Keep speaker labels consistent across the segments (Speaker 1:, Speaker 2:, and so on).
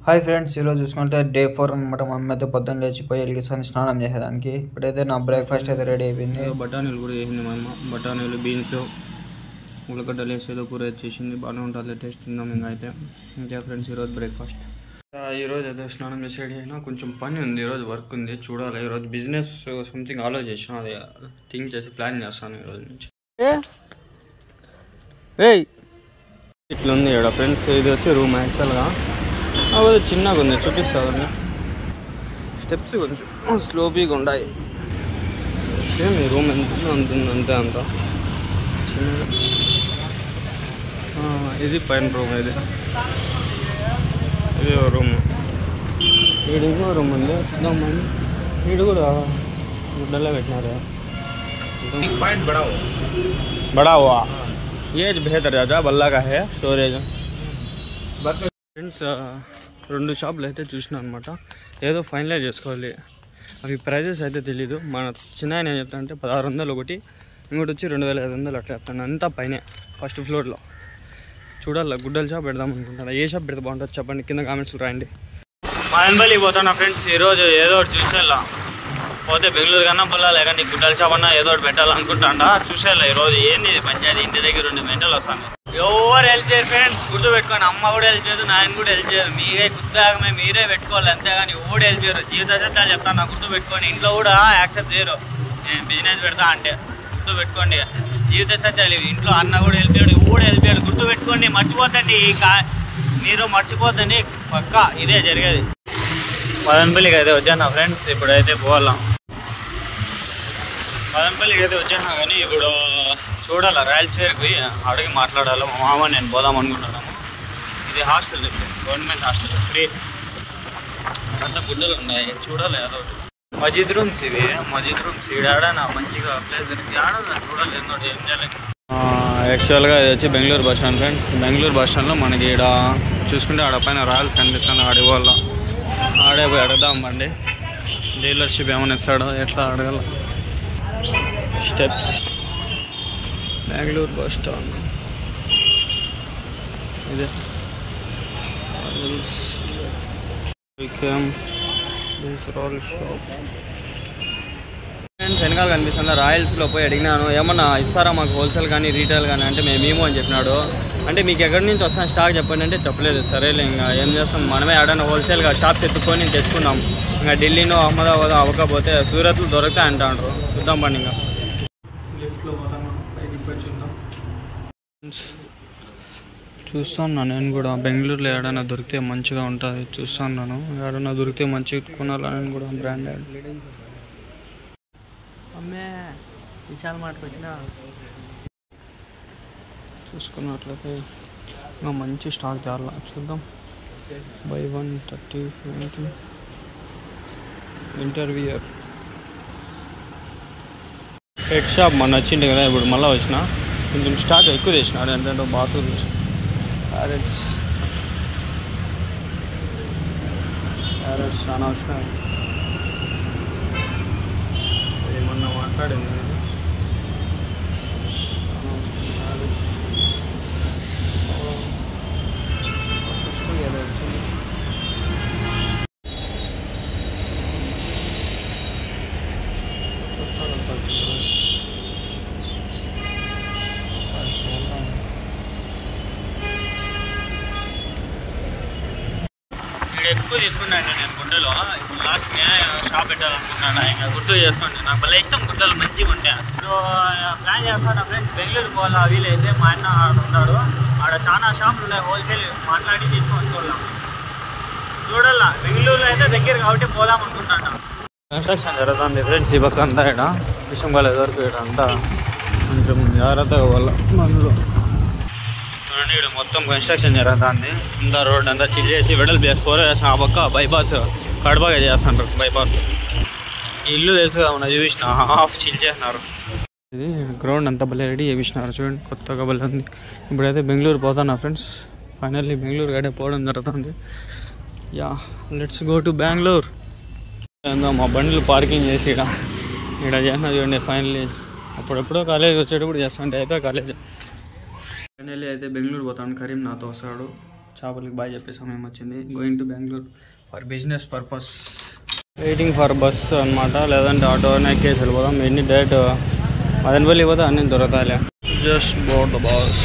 Speaker 1: Hi friends ఈరోజు చూసుకుంటే day four అనమాట మా అమ్మ అయితే పొద్దున్న లేచిపోయి వెళ్ళిసాని స్నానం చేసేదానికి ఇప్పుడైతే నా బ్రేక్ఫాస్ట్ అయితే రెడీ అయిపోయింది
Speaker 2: ఏదో బఠానీలు కూడా వేసింది మా అమ్మ బఠానీలు బీన్స్ ఉల్లగడ్డలు వేసి ఏదో కూర చేసింది బాగానే ఉంటుంది టేస్ట్ తిందాం ఇంకా అయితే ఇంకా ఫ్రెండ్స్ ఈరోజు బ్రేక్ఫాస్ట్ ఈరోజు అయితే స్నానం చేసి రెడీ అయినా కొంచెం పని ఉంది ఈరోజు వర్క్ ఉంది చూడాలి ఈరోజు బిజినెస్ సంథింగ్ ఆలోచించిన అది థింక్ చేసి ప్లాన్ చేస్తాను ఈరోజు నుంచి ఏయ్ ఇట్లా ఉంది ఇక్కడ ఫ్రెండ్స్ ఇది వచ్చి రూమ్ యాక్చువల్గా అది చిన్నగా ఉంది చూపిస్తా స్టెప్స్ కొంచెం స్లోపీగా ఉన్నాయి ఏమి రూమ్ ఎంత అంత ఉంది, అంతే అంత చిన్నగా ఆ, ఇది పైన రూమ్ ఇది ఇది ఓ రూమ్ ఈడు ఇంకో రూమ్ ఉంది చూద్దాం మనం ఈడు కూడా గుడ్డల్లో పెట్టినారు बड़ा हुआ ये बेहतर राजा बल्ला का है స్టోరేజ్ ఫ్రెండ్స్ రెండు షాపులు అయితే చూసిన అనమాట ఏదో ఫైనలైజ్ చేసుకోవాలి అవి ప్రైజెస్ అయితే తెలీదు మన చిన్న ఆయన ఏం చెప్తా అంటే పదహారు వందలు ఒకటి ఇంకోటి వచ్చి రెండు వేల ఐదు వందలు అట్లా చెప్తాను అంతా పైనే ఫస్ట్ ఫ్లోర్లో చూడాలి గుడ్డల షాప్ పెడదాం అనుకుంటాను ఏ షాప్ పెడితే బాగుంటుంది చెప్పండి కింద కామెంట్స్లో రాయండి మాయన్బల్లి పోతాను ఫ్రెండ్స్ ఈరోజు ఏదో ఒకటి చూసేలా పోతే బెంగళూరు కన్నా పొలాలి కానీ గుడ్డల షాప్ అన్నా ఏదో ఒకటి పెట్టాలనుకుంటాండా చూసేలా ఈరోజు ఏంది ఇది పంచాయతీ ఇంటి దగ్గర రెండు మెంటలు వస్తాను ఎవరు హెల్ప్ చేయరు ఫ్రెండ్స్ గుర్తు పెట్టుకోండి అమ్మ కూడా హెల్ప్ చేయదు నాయన కూడా హెల్ప్ చేయరు మీరే గుర్తుగామే మీరే పెట్టుకోవాలి అంతేగాని ఎవడు హెల్ప్ చేయరు జీవిత సత్యాలు చెప్తాను నాకు గుర్తు పెట్టుకోండి ఇంట్లో కూడా యాక్సెప్ట్ చేయరు నేను బిజినెస్ పెడతా అంటే గుర్తు పెట్టుకోండి జీవిత సత్యాలు ఇవి. ఇంట్లో అన్న కూడా హెల్ప్ చేయడు ఎవడు హెల్ప్ చేయడు గుర్తు పెట్టుకోండి మర్చిపోతండి ఈ కా మీరు మర్చిపోతండి పక్కా ఇదే జరిగేది మదనపల్లికి అయితే వచ్చాను నా ఫ్రెండ్స్ ఇప్పుడైతే పోవాలా మదనపల్లికి అయితే వచ్చాను కానీ ఇప్పుడు చూడాలి రాయల్స్ ఫేర్కి పోయి అడిగి మాట్లాడాలి మా మామ నేను పోదాం అనుకుంటున్నాము ఇది హాస్టల్ గవర్నమెంట్ హాస్టల్ ఫ్రీ అంత గుడ్డలు ఉన్నాయి చూడాలి ఏదో ఒకటి మజీద్ రూమ్స్ ఇవి మజీద్ రూమ్స్ ఈడాడనా మంచిగా ప్లేస్ దొరికి ఆడ చూడాలి ఏందో ఏం చేయాలి యాక్చువల్గా ఇది వచ్చి Bengaluru bus stand friends Bengaluru bus స్టాండ్లో మనకి ఈడ చూసుకుంటే ఆడ పైన రాయల్స్ కనిపిస్తాను ఆడి వాళ్ళ ఆడే పోయి అడుగుదాం బండి డీలర్షిప్ ఏమైనా ఇస్తాడో ఎట్లా అడగాల స్టెప్స్ బెంగళూరు బస్ స్టాండ్ ఇదే Royals Vikram all shop friends వెనకాల కనిపిస్తుంది రాయల్స్లో పోయి అడిగినాను ఏమన్నా ఇస్తారా మాకు హోల్సేల్ కానీ రీటైల్ కానీ అంటే మేము ఏమో అని చెప్పినాడు అంటే మీకు ఎక్కడి నుంచి వస్తాను స్టాక్ చెప్పండి అంటే చెప్పలేదు సరేలే ఇంకా ఏం చేస్తాం మనమే ఆడన హోల్సేల్గా షాప్స్ ఎత్తుకొని తెచ్చుకున్నాం ఇంకా ఢిల్లీనో అహ్మదాబాద్ అవ్వకపోతే సూరత్లో దొరుకుతాయి అంటాడు చూద్దాం పండి ఇంకా లిఫ్ట్లో పోతాం పైకి పోయి చూద్దాం చూస్తాను నేను కూడా బెంగళూరులో ఏడైనా దొరికితే మంచిగా ఉంటుంది చూస్తున్నాను ఏడైనా దొరికితే మంచిగా కొనాలని కూడా బ్రాండెడ్ అమ్మే విశాల్ మార్ట్కి వచ్చిన చూసుకున్నట్లయితే ఇంకా మంచి స్టాక్ తేవాల చూద్దాం by one thirty twenty interviewer pet shop మొన్న వచ్చింది కదా ఇప్పుడు మళ్ళీ వచ్చిన కొంచెం స్టాక్ ఎక్కువ చేసినాడు ఎంతేంటో బాత్రూమ్ చేసిన క్యారెట్స్ క్యారెట్స్ చాలా వచ్చినాయి ఏమన్నా మాట్లాడింది నేను ఏదో వచ్చింది ఇక్కడ ఎక్కువ తీసుకున్నాను నేను గుడ్డలో ఇప్పుడు లాస్ట్ షాప్ పెట్టాలనుకున్నాను ఇంకా గుర్తు చేసుకోండి నాకు భలే ఇష్టం గుడ్డలు మంచిగా ఉంటాయి ఇప్పుడు ప్లాన్ చేస్తాను ఫ్రెండ్స్ బెంగళూరు పోవాలా వీలైతే మా అన్న ఆడ ఉన్నాడు ఆడ చాలా షాపులు ఉన్నాయి హోల్సేల్ మాట్లాడి తీసుకొని చూడలాం చూడాలా బెంగళూరులో అయితే దగ్గర కాబట్టి పోదాం అనుకుంటాను కన్స్ట్రక్షన్ జరుగుతుంది ఫ్రెండ్స్ ఈ పక్క అంతా ఇక్కడ విషయం కాలేదు వరకు ఇక్కడ అంతా కొంచెం జాగ్రత్తగా పోవాల మనలో చూడండి ఇక్కడ మొత్తం కన్స్ట్రక్షన్ జరుగుతుంది ఇంకా రోడ్ అంతా చిల్ చేసి వెడల్ ప్లేస్ ఫోర్ వేసిన ఆ పక్క బైపాస్ కడపగా చేస్తున్నారు బైపాస్ ఈ ఇల్లు తెలుసు కదా మన చూపించిన హాఫ్ చిల్ చేసినారు ఇది గ్రౌండ్ అంతా భలే రెడీ చేపించినారు చూడండి కొత్తగా భలే ఉంది ఇప్పుడైతే బెంగళూరు పోతాను ఫ్రెండ్స్ ఫైనల్లీ బెంగళూరు గడే పోవడం జరుగుతుంది yeah let's go to Bengaluru ఏందో మా బండ్లు పార్కింగ్ చేసి ఇక్కడ ఇక్కడ చేసిన చూడండి ఫైనల్లీ అప్పుడెప్పుడో కాలేజ్ వచ్చేటప్పుడు చేస్తుంటే అయితే కాలేజ్ ఫైనల్లీ అయితే బెంగళూరు పోతాను కరీం నాతో వస్తాడు చేపలకి బాగా చెప్పే సమయం వచ్చింది going to Bengaluru for business purpose waiting for bus అనమాట లేదంటే ఆటో ఎక్కేసి వెళ్ళిపోదాం ఎన్ని డైరెక్ట్ మదనపల్లి పోతే అన్ని దొరకాలి జస్ట్ బోర్డ్ ద బాస్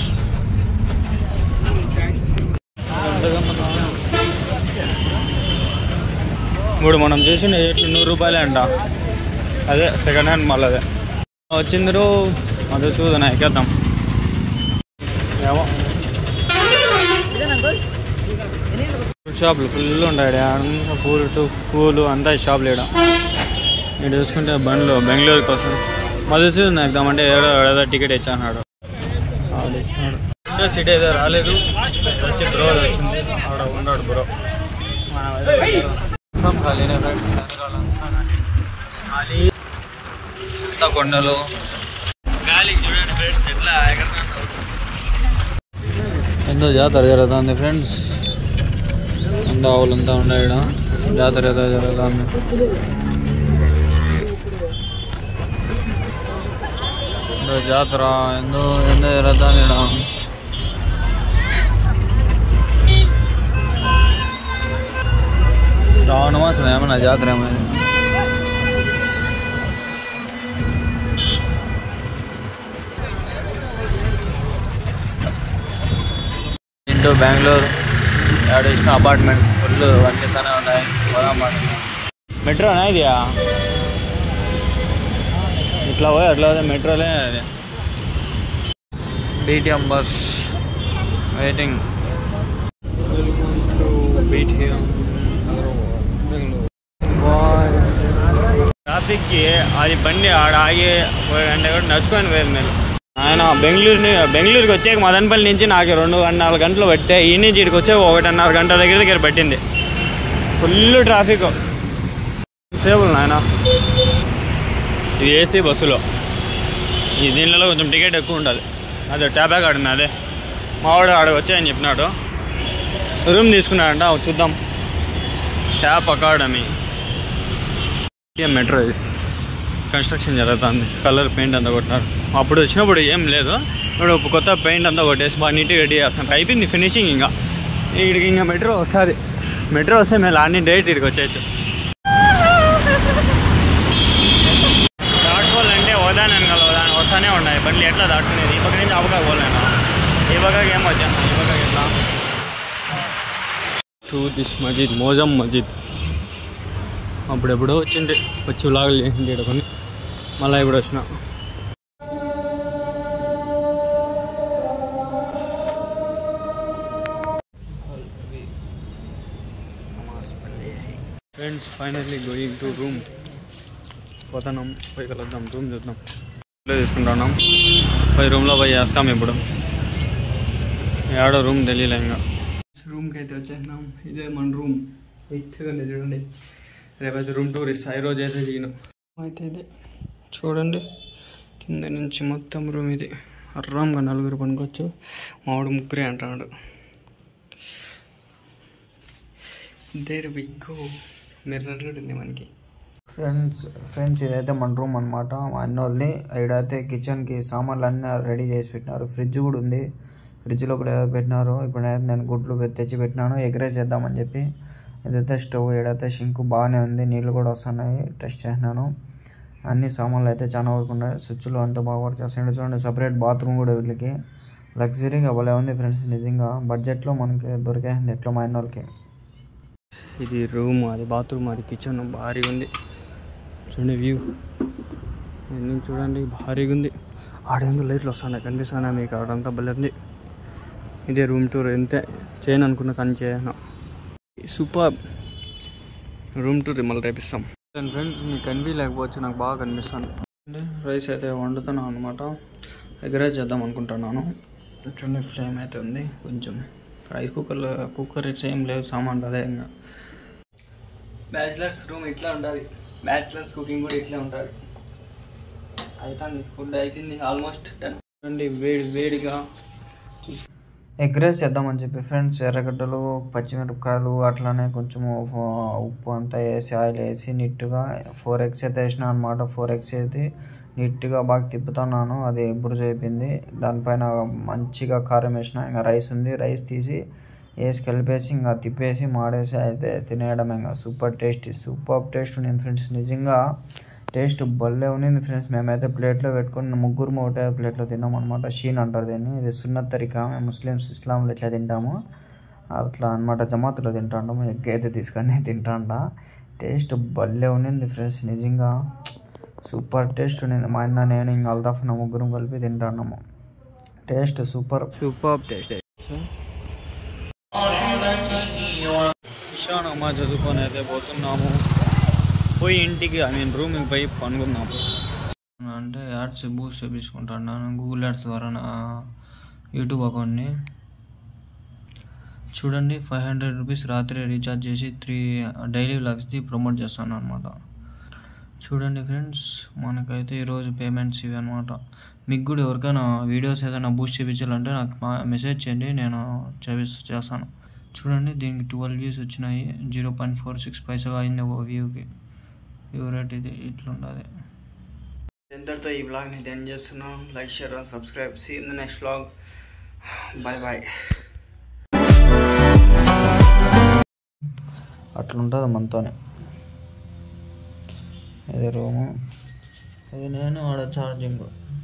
Speaker 2: ఇప్పుడు మనం చేసిన రేట్లు నూరు రూపాయలే అంట అదే సెకండ్ హ్యాండ్ మళ్ళీ అదే వచ్చిందరు మధుసూదన ఎక్కేద్దాం ఏమో షాపులు ఫుల్ ఉంటాయి అంతా పూలు టు పూలు అంతా ఈ షాపులు ఇక్కడ ఇక్కడ చూసుకుంటే బండ్లు బెంగళూరు కోసం మధుసూదన ఎక్కుదామంటే ఏడో ఏడో టికెట్ ఇచ్చా అన్నాడు ఆడేసినాడు ఇండో సిటీ అయితే రాలేదు వచ్చి బ్రో వచ్చింది ఆడ ఉన్నాడు బ్రో మనం అయితే మొత్తం ఖాళీనే ఫ్రెండ్స్ ఖాళీ అంతా కొండలు గాలి చూడండి ఫ్రెండ్స్ ఎట్లా ఎగరనాడు ఎంతో జాతర జరుగుతుంది ఫ్రెండ్స్ అంతా ఆవులంతా ఉన్నాయి ఈడ జాతర ఏదో జరుగుతుంది ఎంతో జాతర ఎంతో ఎంతో జరుగుతుంది ఈడ శ్రావణ మాసం ఏమన్నా జాతర ఏమైనా ఇంటూ బెంగళూరు ఏడేసిన అపార్ట్మెంట్స్ ఫుల్ అనిపిస్తూనే ఉన్నాయి పోదాం మెట్రోనా ఇది ఇట్లా పోయి అట్లా పోతే మెట్రోలే అది బీటీఎం బస్ వెయిటింగ్ బీటీఎం ట్రాఫిక్కి అది బండి ఆడ ఆగి ఒక గంట కూడా నడుచుకొని పోయేది మేము ఆయన బెంగళూరుని బెంగళూరుకి వచ్చాక మదనపల్లి నుంచి నాకు రెండు నాలుగు గంటలు పట్టే ఈ నుంచి ఇక్కడికి వచ్చే ఒకటిన్నర గంట దగ్గర దగ్గర పట్టింది ఫుల్ ట్రాఫిక్ సేపు నాయన ఇది ఏసీ బస్సులో ఈ దీనిలో కొంచెం టికెట్ ఎక్కువ ఉంటుంది అదే ట్యాబాక్ ఆడిన అదే మావాడు ఆడ వచ్చాయని చెప్పినాడు రూమ్ తీసుకున్నాడంట అవి చూద్దాం ట్యాప్ అకాడమీ ఏం మెట్రో ఇది కన్స్ట్రక్షన్ జరుగుతుంది కలర్ పెయింట్ అంతా కొట్టినారు అప్పుడు వచ్చినప్పుడు ఏం లేదు ఇప్పుడు ఒక కొత్త పెయింట్ అంతా కొట్టేసి బాగా నీట్గా రెడీ చేస్తాను అయిపోయింది ఫినిషింగ్ ఇంకా ఇక్కడికి ఇంకా మెట్రో వస్తుంది మెట్రో వస్తే మేము అన్ని డైరెక్ట్ ఇక్కడికి వచ్చేయచ్చు దాటుకోవాలంటే ఓదాని అనగల ఓదాని వస్తానే ఉన్నాయి బండ్లు ఎట్లా దాటుకునేది ఈ పక్క నుంచి ఆ పక్కకు పోలేను ఈ పక్కకి ఏం వచ్చాను ఈ పక్కకి ఎట్లా టు దిస్ మజీద్ మోజం మజీద్ అప్పుడెప్పుడో వచ్చిండే వచ్చి వ్లాగులు చేసిండే ఈడ కొన్ని మళ్ళీ ఇప్పుడు వచ్చిన friends finally going to room పోతున్నాం పోయి కలుద్దాం రూమ్ చూద్దాం ఇట్లా తీసుకుంటున్నాం పోయి రూమ్లో పోయి చేస్తాం ఇప్పుడు ఏడో రూమ్ తెలియలే ఇంకా రూమ్కి అయితే వచ్చేసినాం ఇదే మన రూమ్ వైట్గా ఉంది చూడండి రేపైతే రూమ్ టూర్ ఇస్తా ఈ రోజు అయితే చేయను అయితే ఇదే చూడండి కింద నుంచి మొత్తం రూమ్ ఇది అర్రామ్గా నలుగురు పనుకోవచ్చు మావాడు ముగ్గురే అంటున్నాడు దేర్ బిగ్గు మిర్రర్ ఉంది మనకి
Speaker 1: ఫ్రెండ్స్ ఫ్రెండ్స్ ఇదైతే మన రూమ్ అనమాట మా అన్న వాళ్ళది ఇడైతే కిచెన్కి సామాన్లు అన్నీ రెడీ చేసి పెట్టినారు ఫ్రిడ్జ్ కూడా ఉంది ఫ్రిడ్జ్ లోపల ఏదో పెట్టినారు ఇప్పుడు నేను గుడ్లు పె- తెచ్చి పెట్టినాను ఎగ్రేజ్ చేద్దామని చెప్పి ఇదైతే స్టవ్ ఏడైతే షింక్ బాగానే ఉంది నీళ్ళు కూడా వస్తున్నాయి టెస్ట్ చేసినాను అన్ని సామాన్లు అయితే చాలా వరకు ఉన్నాయి స్విచ్లు అంతా బాగా వర్క్ చేస్తున్నాయి చూడండి సపరేట్ బాత్రూమ్ కూడా వీళ్ళకి లగ్జరీగా భలే ఉంది ఫ్రెండ్స్ నిజంగా బడ్జెట్లో మనకి దొరికేసింది ఎట్లా మా అన్న వాళ్ళకి
Speaker 2: ఇది రూమ్ అది బాత్రూమ్ అది కిచెన్ భారీగా ఉంది చూడండి వ్యూ ఇవన్నీ చూడండి భారీగా ఉంది ఆడేందుకు లైట్లు వస్తున్నాయి కనిపిస్తున్నాయి మీకు ఆడంతా భలే ఉంది ఇదే రూమ్ టూర్ ఎంతే చేయను అనుకున్నా కానీ చేయను సూపర్ రూమ్ టూర్ మళ్ళీ రేపిస్తాం ఫ్రెండ్స్ మీకు కనిపించలేకపోవచ్చు నాకు బాగా కనిపిస్తుంది రైస్ అయితే వండుతున్నాను అనమాట ఎగరేజ్ చేద్దాం అనుకుంటున్నాను చూడండి ఫ్లేమ్ అయితే ఉంది కొంచెం రైస్ కుక్కర్లో కుక్కర్ ఏం లేవు సామాన్లు అదే ఇంకా బ్యాచిలర్స్ రూమ్ ఇట్లా ఉంటుంది బ్యాచిలర్స్ కుకింగ్ కూడా ఇట్లా ఉంటుంది అవుతుంది ఫుడ్ అయిపోయింది ఆల్మోస్ట్ డన్ చూడండి వేడి వేడిగా
Speaker 1: ఎగ్ రైస్ చేద్దామని చెప్పి ఫ్రెండ్స్ ఎర్రగడ్డలు పచ్చిమిరపకాయలు అట్లానే కొంచెం ఉప్పు అంతా వేసి ఆయిల్ వేసి నీట్గా ఫోర్ ఎగ్స్ అయితే వేసిన అనమాట ఫోర్ ఎగ్స్ అయితే నీట్గా బాగా తిప్పుతున్నాను అది బురుజు అయిపోయింది దానిపైన మంచిగా కారం వేసిన ఇంకా రైస్ ఉంది రైస్ తీసి వేసి కలిపేసి ఇంకా తిప్పేసి మాడేసి అయితే తినేయడం ఇంకా సూపర్ టేస్టీ సూపర్ టేస్ట్ ఉంది ఫ్రెండ్స్ నిజంగా టేస్ట్ భలే ఉంది ఫ్రెండ్స్ మేమైతే ప్లేట్లో పెట్టుకొని ముగ్గురు ఒకటే ప్లేట్లో తిన్నాం అనమాట షీన్ అంటారు దీన్ని ఇది సున్నత్ తరికా మేము ముస్లిమ్స్ ఇస్లాంలో ఎట్లా తింటాము అట్లా అనమాట జమాతులో తింటాంటాము ఎగ్ అయితే తీసుకొని తింటాంట టేస్ట్ భలే ఉండింది ఫ్రెండ్స్ నిజంగా సూపర్ టేస్ట్ ఉండింది మా అన్న నేను ఇంకా అల్తాఫ్ నా ముగ్గురం కలిపి తింటాన్నాము taste super super taste
Speaker 2: Ishan అమ్మ చదువుకొని అయితే పోతున్నాము పోయి ఇంటికి ఐ మీన్ రూమ్కి పోయి పనుకుందాము
Speaker 1: అంటే యాడ్స్ బూస్ట్ చేపించుకుంటాను గూగుల్ యాడ్స్ ద్వారా నా యూట్యూబ్ అకౌంట్ని చూడండి ఫైవ్ హండ్రెడ్ రూపీస్ రాత్రి రీఛార్జ్ చేసి త్రీ డైలీ వ్లాగ్స్ది ప్రమోట్ చేస్తాను అనమాట చూడండి ఫ్రెండ్స్ మనకైతే ఈరోజు పేమెంట్స్ ఇవి అనమాట మీకు కూడా ఎవరికైనా వీడియోస్ ఏదైనా బూస్ట్ చేయించాలంటే నాకు మా- మెసేజ్ చేయండి నేను చేపిస్ చేస్తాను చూడండి దీనికి ట్వెల్వ్ వ్యూస్ వచ్చినాయి జీరో పాయింట్ ఫోర్ సిక్స్ పైసగా అయింది ఒక వ్యూకి వ్యూ రేట్ ఇది ఇట్లుండదు ఇంతటితో ఈ బ్లాగ్ని ఎండ్ చేస్తున్నాం like share and subscribe see in the next blog bye bye అట్లుంటుంది మనతోనే ఇది రూము ఇది నేను ఆడ ఛార్జింగ్